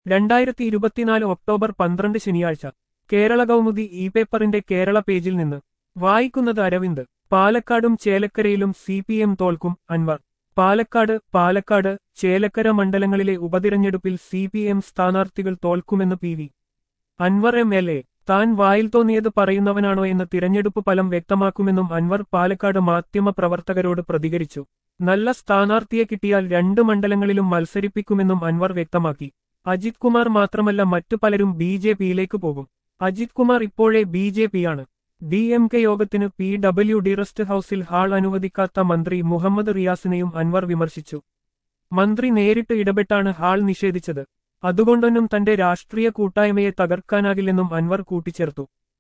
രണ്ടായിരത്തി ഇരുപത്തിനാല് ഒക്ടോബർ പന്ത്രണ്ട് ശനിയാഴ്ച കേരള കൗമുദി ഇ പേപ്പറിന്റെ കേരള പേജിൽ നിന്ന് വായിക്കുന്നത് അരവിന്ദ് പാലക്കാടും ചേലക്കരയിലും സി പി എം തോൽക്കും അൻവർ പാലക്കാട് പാലക്കാട് ചേലക്കര മണ്ഡലങ്ങളിലെ ഉപതിരഞ്ഞെടുപ്പിൽ സി പി എം സ്ഥാനാർത്ഥികൾ തോൽക്കുമെന്ന് P V Anvar M L A താൻ വായിൽ തോന്നിയത് പറയുന്നവനാണോ എന്ന് തിരഞ്ഞെടുപ്പ് ഫലം വ്യക്തമാക്കുമെന്നും അൻവർ പാലക്കാട് മാധ്യമ പ്രവർത്തകരോട് പ്രതികരിച്ചു നല്ല സ്ഥാനാർത്ഥിയെ കിട്ടിയാൽ രണ്ട് മണ്ഡലങ്ങളിലും മത്സരിപ്പിക്കുമെന്നും അൻവർ വ്യക്തമാക്കി അജിത് കുമാർ മാത്രമല്ല മറ്റു പലരും ബി ജെ പിയിലേക്ക് പോകും അജിത് കുമാർ ഇപ്പോഴേ ബി ജെ പിയാണ് ഡി എം കെ യോഗത്തിന് പി ഡബ്ല്യു ഡി റെസ്റ്റ് ഹൌസിൽ ഹാൾ അനുവദിക്കാത്ത മന്ത്രി മുഹമ്മദ് റിയാസിനെയും അൻവർ വിമർശിച്ചു മന്ത്രി നേരിട്ട് ഇടപെട്ടാണ് ഹാൾ നിഷേധിച്ചത് അതുകൊണ്ടൊന്നും തന്റെ രാഷ്ട്രീയ കൂട്ടായ്മയെ തകർക്കാനാകില്ലെന്നും അൻവർ കൂട്ടിച്ചേർത്തു